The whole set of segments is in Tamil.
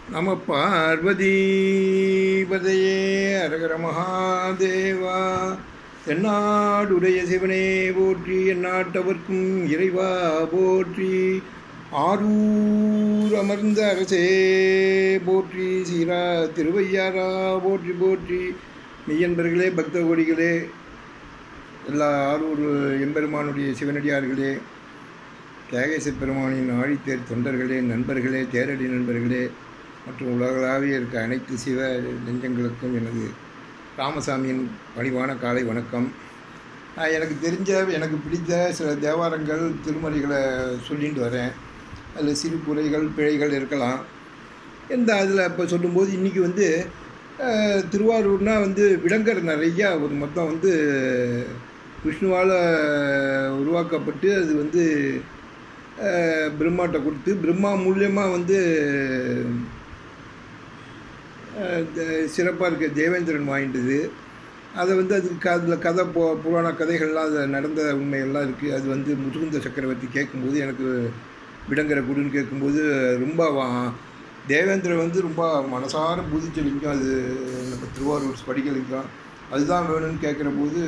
நம பார்வதீபதையே அரகர மகாதேவா தென்னாடுடைய சிவனே போற்றி எந்நாட்டவர்க்கும் இறைவா போற்றி ஆரூர் அமர்ந்த அரசே போற்றி சீரா திருவையாரா போற்றி போற்றி மெய்யன்பர்களே பக்த கோடிகளே எல்லா ஆரூர் எம்பெருமானுடைய சிவனடியார்களே தியாகேச பெருமானின் ஆழித்தேர் தொண்டர்களே நண்பர்களே தேரடி நண்பர்களே மற்றும் உலகளாவிய இருக்க அனைத்து சிவ நெஞ்சங்களுக்கும் எனது ராமசாமியின் பணிவான காலை வணக்கம் நான் எனக்கு தெரிஞ்ச எனக்கு பிடித்த சில தேவாரங்கள் திருமறைகளை சொல்லிட்டு வரேன் அதில் சிறு குறைகள் பிழைகள் இருக்கலாம் இந்த அதில் இப்போ சொல்லும்போது இன்றைக்கி வந்து அஹ், திருவாரூர்னால் வந்து விலங்கர் நிறையா ஒரு மொத்தம் வந்து விஷ்ணுவால் உருவாக்கப்பட்டு அது வந்து அஹ், பிரம்மாட்ட கொடுத்து பிரம்மா மூலியமாக வந்து சிறப்பாக இருக்க தேவேந்திரன் வாங்கிட்டது அதை வந்து அதுக்கு அதில் கதை போ புராண கதைகள்லாம் அதில் நடந்த உண்மையெல்லாம் இருக்குது அது வந்து முதுகுந்த சக்கரவர்த்தி கேட்கும்போது எனக்கு விடங்கர குடுன்னு கேட்கும்போது ரொம்ப வா- தேவேந்திரன் வந்து ரொம்ப மனசார பூதிச்ச லிங்கம் அது நம்ம திருவாரூர் ஸ்படிக லிங்கம் அதுதான் வேணும்னு கேட்குற போது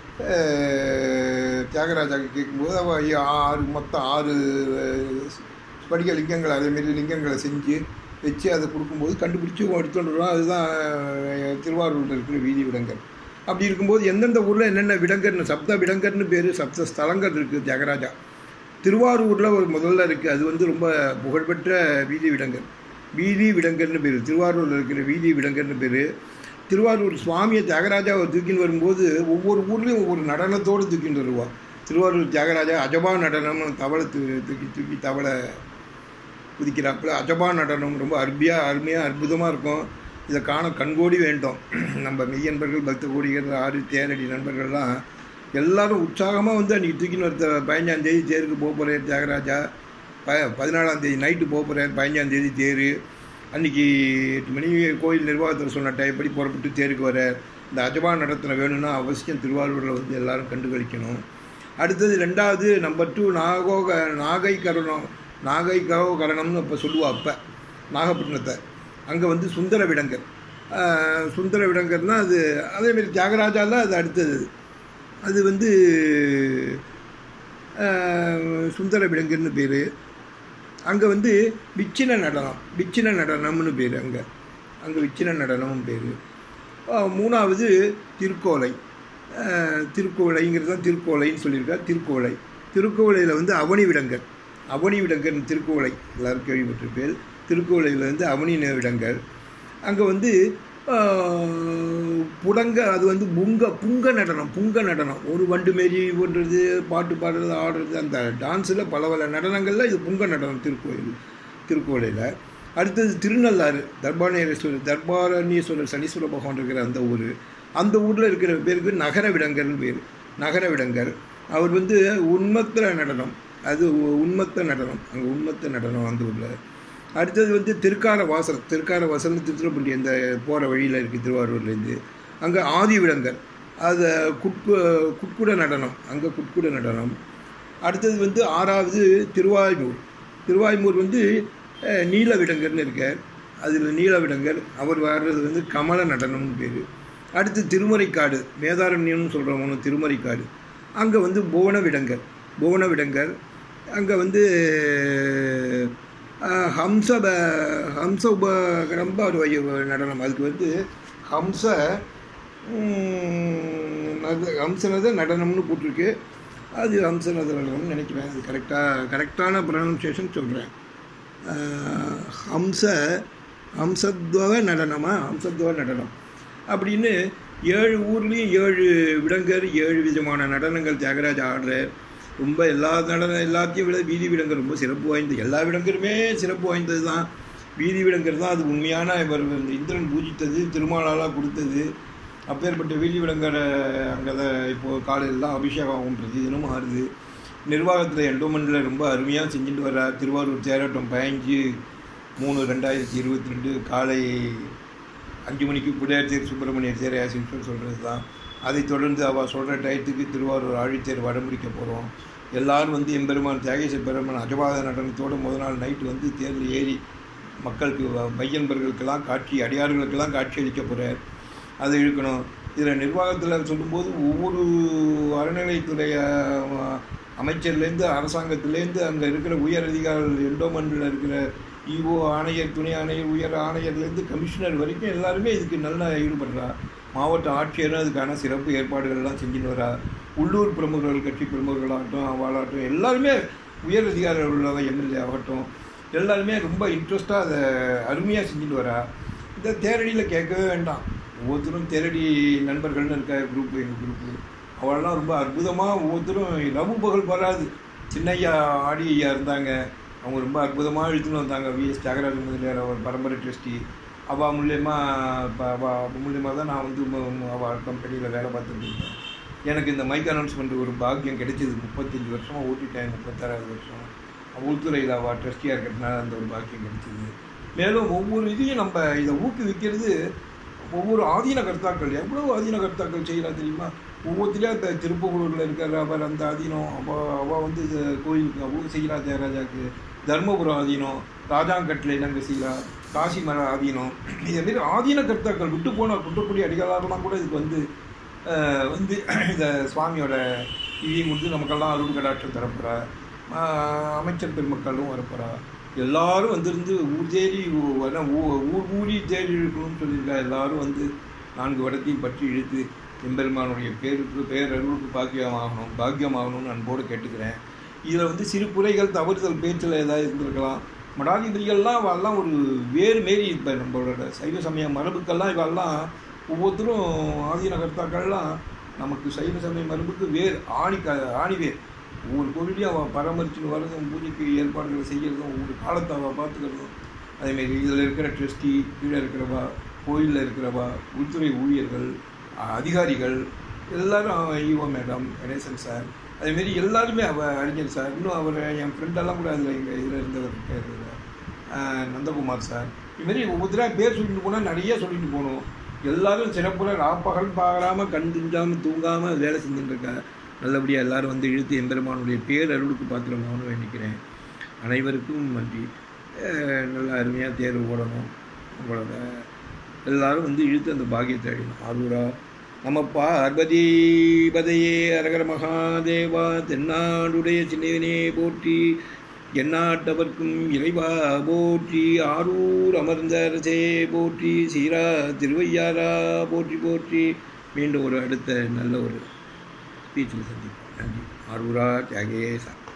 அஹ், தியாகராஜாக்கு கேட்கும்போது அவள் ஆறு மொத்தம் ஆறு அஹ், ஸ்படிக லிங்கங்கள் அதேமாரி லிங்கங்களை செஞ்சு வச்சு அதை கொடுக்கும்போது கண்டுபிடிச்சி எடுத்துட்டு வரோம் அதுதான் அஹ், திருவாரூரில் இருக்கிற வீதி விடங்கர் அப்படி இருக்கும்போது எந்தெந்த ஊரில் என்னென்ன விடங்கர்னு சப்த விடங்கர்னு பேர் சப்த ஸ்தலங்கள் இருக்குது தியாகராஜா திருவாரூரில் ஒரு முதல்ல இருக்குது அது வந்து ரொம்ப புகழ்பெற்ற வீதி விடங்கர் வீதி விடங்கர்னு பேர் திருவாரூரில் இருக்கிற வீதி விடங்கர்னு பேர் திருவாரூர் சுவாமியை தியாகராஜாவை தூக்கின்னு வரும்போது ஒவ்வொரு ஊர்லேயும் ஒவ்வொரு நடனத்தோடு தூக்கின்னு வருவாள் திருவாரூர் தியாகராஜா அஜபா நடனம்னு தவளை தூ தூக்கி தூக்கி தவளை குதிக்கிறாப்புல அஜபா நடனம் ரொம்ப அருமையாக அருமையாக அற்புதமாக இருக்கும் இதை காண கண்கோடி வேண்டும் நம்ம மெய்யன்பர்கள் பக்த கோடிகள் ஆறு தேரடி நண்பர்கள்லாம் எல்லாரும் உற்சாகமாக வந்து அன்றைக்கி தூக்கின்னு ஒருத்த பதினஞ்சாந்தேதி தேருக்கு போக போகிறார் தியாகராஜா ப பதினாலாந்தேதி நைட்டு போக போகிறார் பதினஞ்சாந்தேதி தேர் அன்றைக்கி எட்டு மணி கோயில் நிர்வாகத்தில் சொன்ன டைப்படி புறப்பட்டு தேருக்கு வர இந்த அஜபா நடத்தின வேணும்னா அவசியம் திருவாரூரில் வந்து எல்லாரும் கண்டு கழிக்கணும் அடுத்தது ரெண்டாவது நம்பர் டூ நாகோக நாகை கரணம் நாகை கரோ கரணம்னு இப்போ சொல்லுவா அப்போ நாகப்பட்டினத்தை அங்கே வந்து சுந்தர விடங்கர் ஆஹ் சுந்தர விடங்கர்னால் அது அதேமாரி தியாகராஜாவில் அது அடுத்தது அது வந்து ஆஹ் சுந்தர விடங்கர்னு பேர் அங்கே வந்து விச்சின நடனம் விச்சின நடனம்னு பேர் அங்கே அங்கே விச்சின நடனமும் பேர் மூணாவது திருக்கோலை ஆஹ் திருக்கோலைங்கிறது தான் திருக்கோலைன்னு சொல்லியிருக்கா திருக்கோலை திருக்கோலையில் வந்து அவனி விடங்கர் அவனி விடங்கர் திருக்கோலை எல்லாரும் கேள்விப்பட்டிருப்பேன் திருக்கோலையில் வந்து அவனி விடங்கர் அங்கே வந்து ஆஹ், புடங்க அது வந்து புங்க புங்க நடனம் புங்க நடனம் ஒரு வண்டு மாரி பண்ணுறது பாட்டு பாடுறது ஆடுறது அந்த டான்ஸில் பல பல நடனங்களில் இது புங்க நடனம் திருக்கோயில் திருக்கோயிலில் அடுத்தது திருநள்ளாறு தர்பானேஸ்வரர் தர்பாரணீஸ்வரர் சனீஸ்வர பகவான் இருக்கிற அந்த ஊர் அந்த ஊரில் இருக்கிற பேருக்கு நகர விடங்கர்னு பேர் நகர விடங்கர் அவர் வந்து உண்மத்திர நடனம் அது உ- உண்மத்த நடனம் அங்கே உண்மத்த நடனம் அந்த ஊரில் அடுத்தது வந்து திருக்கார வாசல் திருக்கார வாசல்னு திருத்துறைப்பள்ளி அந்த போகிற வழியில் இருக்குது திருவாரூர்லேருந்து அங்கே ஆதி விடங்கர் அது குட்கு குட்குட நடனம் அங்கே குட்குட நடனம் அடுத்தது வந்து ஆறாவது திருவாய்மூர் திருவாய்மூர் வந்து அஹ், நீல விடங்கர்னு இருக்கார் அதில் நீல விடங்கர் அவர் வர்றது வந்து கமல நடனம்னு பேர் அடுத்து திருமறைக்காடு வேதாரண்யம்னு சொல்கிறவங்க திருமறைக்காடு அங்கே வந்து புவன விடங்கர் புவன விடங்கர் அங்கே வந்து அஹ், ஹம்ச ப- ஹம்ச உபகரம்ப ஒரு வகை நடனம் அதுக்கு வந்து ஹம்ச உம், நத- ஹம்சநத நடனம்னு போட்டிருக்கு அது ஹம்சநத நடனம்னு நினைக்கிறேன் அது கரெக்டாக கரெக்டான ப்ரொனன்சியேஷன் சொல்கிறேன் ஹம்ச ஹம்சத்வ நடனமா ஹம்சத்வ நடனம் அப்படின்னு ஏழு ஊர்லேயும் ஏழு விடங்கர் ஏழு விதமான நடனங்கள் தியாகராஜா ஆடுறார் ரொம்ப எல்லா நடனம் எல்லாத்தையும் விட வீதி விடங்கர் ரொம்ப சிறப்பு வாய்ந்தது எல்லா விடங்கருமே சிறப்பு வாய்ந்தது தான் வீதி விடங்கர் தான் அது உண்மையான இவர் இந்த இந்திரன் பூஜித்தது திருமாலாலாம் கொடுத்தது அப்பேற்பட்ட வீதி விடங்கரை அங்கே தான் இப்போது காலையிலலாம் அபிஷேகம் ஆகும் பிரதி தினமும் ஆறுது நிர்வாகத்தில் என்டோமெண்ட்டில் ரொம்ப அருமையாக செஞ்சுட்டு வர்றார் திருவாரூர் தேரோட்டம் பதினஞ்சு மூணு ரெண்டாயிரத்தி இருபத்தி ரெண்டு காலை அஞ்சு மணிக்கு புடையார் சுப்பிரமணிய தேர் ஆசிரியர் சொல்கிறது தான் அதைத் தொடர்ந்து அவள் சொல்கிற டயத்துக்கு திருவாரூர் ஆழித்தேர் வடமுடிக்க போகிறோம் எல்லாரும் வந்து எம்பெருமான் தியாகேச பெருமான் அஜபாத நடனத்தோடு முத நாள் நைட்டு வந்து தேரில் ஏறி மக்களுக்கு வ- மையன்பர்களுக்கெல்லாம் காட்சி அடியார்களுக்கெல்லாம் காட்சி அளிக்க போகிறார் அதை இழுக்கணும் இதில் நிர்வாகத்தில் சொல்லும்போது ஒவ்வொரு அறநிலைத்துறை அஹ், அமைச்சர்லேருந்து அரசாங்கத்திலேருந்து அங்கே இருக்கிற உயர் அதிகாரிகள் எண்டோமெண்டில் இருக்கிற இஓ ஆணையர் துணை ஆணையர் உயர் ஆணையர்லேருந்து கமிஷனர் வரைக்கும் எல்லாருமே இதுக்கு நல்லா ஈடுபடுறா மாவட்ட ஆட்சியரும் அதுக்கான சிறப்பு ஏற்பாடுகள்லாம் செஞ்சுட்டு வரா உள்ளூர் பிரமுகர்கள் கட்சி பிரமுகர்களாகட்டும் அவளாகட்டும் எல்லாருமே உயர் அதிகாரிகள் உள்ளவ எம்எல்ஏ ஆகட்டும் எல்லாருமே ரொம்ப இன்ட்ரெஸ்ட்டாக அதை அருமையாக செஞ்சுட்டு வரா இந்த தேரடியில் கேட்கவே வேண்டாம் ஒவ்வொருத்தரும் தேரடி நண்பர்கள்னு இருக்க குரூப் எங்கள் குரூப்பு அவளெல்லாம் ரொம்ப அற்புதமாக ஒவ்வொருத்தரும் ரவு பகல் வராது சின்னையா ஆடி ஐயா இருந்தாங்க அவங்க ரொம்ப அற்புதமாக இழுத்துன்னு வந்தாங்க விஎஸ் தியாகராஜ முதலியார் அவர் பரம்பரை ட்ரஸ்டி அவள் மூலியமா இப்போ அவள் மூலியமாக தான் நான் வந்து ம- ம- அவள் கம்பெனியில் வேலை பார்த்துட்டு இருந்தேன் எனக்கு இந்த மைக் அனௌன்ஸ்மெண்ட் ஒரு பாக்கியம் கிடைச்சது முப்பத்தஞ்சு வருஷமாக ஓட்டிட்டேன் முப்பத்தாறாவது வருஷம் உள்துறையில் அவள் ட்ரஸ்டியாக இருக்கிறதுனால அந்த ஒரு பாக்கியம் கிடைச்சது மேலும் ஒவ்வொரு இதையும் நம்ம இதை ஊக்குவிக்கிறது ஒவ்வொரு ஆதீன கர்த்தாக்கள் எவ்வளோ ஆதீன கர்த்தாக்கள் செய்கிறா தெரியுமா ஒவ்வொருத்திலையும் அந்த திருப்பூரூரில் இருக்கிற அவர் அந்த ஆதீனம் அவள் அவள் வந்து இது கோயிலுக்கு அவங்க செய்கிறா ஜெயராஜாக்கு தர்மபுரம் ஆதீனம் ராஜாங்கட்டில் நாங்கள் செய்கிறா காசி மர ஆதீனம் இதேமாரி ஆதீன கர்த்தாக்கள் விட்டு போன குற்றக்குடி அடிகளாரெல்லாம் கூட இதுக்கு வந்து அஹ், வந்து இந்த சுவாமியோட இதையும் கொடுத்து நமக்கெல்லாம் அருள் கடாட்சம் தரப்போகிறா அமைச்சர் பெருமக்களும் வரப்போகிறா எல்லாரும் வந்திருந்து ஊர் தேடி ஊ- வர ஊ- ஊர் ஊரி தேடி இழுக்கணும்னு சொல்லியிருக்கா எல்லாரும் வந்து நான்கு வடத்தையும் பற்றி இழுத்து எம்பெருமானுடைய பேருக்கு பேரருளுக்கு பாக்கியமாகணும் பாக்கியமாகணும்னு அன்போடு கேட்டுக்கிறேன் இதில் வந்து சிறு குறைகள் தவறுதல் பேச்சில் ஏதாவது இருந்திருக்கலாம் மடாதிபதிகள்லாம் இவெல்லாம் ஒரு வேறு மாரி இப்போ நம்மளோட சைவ சமய மரபுக்கெல்லாம் இவெல்லாம் ஒவ்வொருத்தரும் ஆதீன கர்த்தாக்கள்லாம் நமக்கு சைவ சமய மரபுக்கு வேர் ஆணி க ஆணி வேர் ஒவ்வொரு கோவிலையும் அவள் பராமரிச்சுட்டு வர்றதும் பூஜைக்கு ஏற்பாடுகளை செய்கிறதும் ஒவ்வொரு காலத்தை அவள் பார்த்துக்கிறதும் அதேமாரி இதில் இருக்கிற ட்ரஸ்டி கீழே இருக்கிறவா கோயிலில் இருக்கிறவா உள்துறை ஊழியர்கள் அஹ், அதிகாரிகள் எல்லாரும் ஈஓ மேடம் கணேசன் சார் அதேமாரி எல்லாருமே அவள் அறிஞர் சார் இன்னும் அவர் என் ஃப்ரெண்டெல்லாம் கூட அதில் எங்கள் இதில் இருந்தவர் இருக்காரு அஹ், நந்தகுமார் சார் இதுமாரி ஒவ்வொருத்தராக பேர் சொல்லிட்டு போனால் நிறைய சொல்லிட்டு போகணும் எல்லாரும் சிறப்புற ராப்பகல் பார்க்காம கண் துஞ்சாமல் தூங்காமல் வேலை செஞ்சுட்டு இருக்கா நல்லபடியாக எல்லாரும் வந்து இழுத்து எம்பெருமானுடைய பேர் அருளுக்கு பாத்திரமாகணும் வேண்டிக்கிறேன் அனைவருக்கும் நன்றி அஹ் நல்லா அருமையாக தேர்வு ஓடணும் உங்களோட எல்லாரும் வந்து இழுத்து அந்த பாக்கியத்தை அடையணும் ஆரூரா நம்ம பார்வதி பதையே அரகர மகாதேவா தென்னாடுடைய சின்னவனே போற்றி எந்நாட்டவர்க்கும் இறைவா போற்றி ஆரூர் அமர்ந்த அரசே போற்றி சீரா திருவையாரா போற்றி போற்றி மீண்டும் ஒரு அடுத்த நல்ல ஒரு ஸ்பீச்சில் சந்திப்போம் நன்றி ஆரூரா தியாகேசா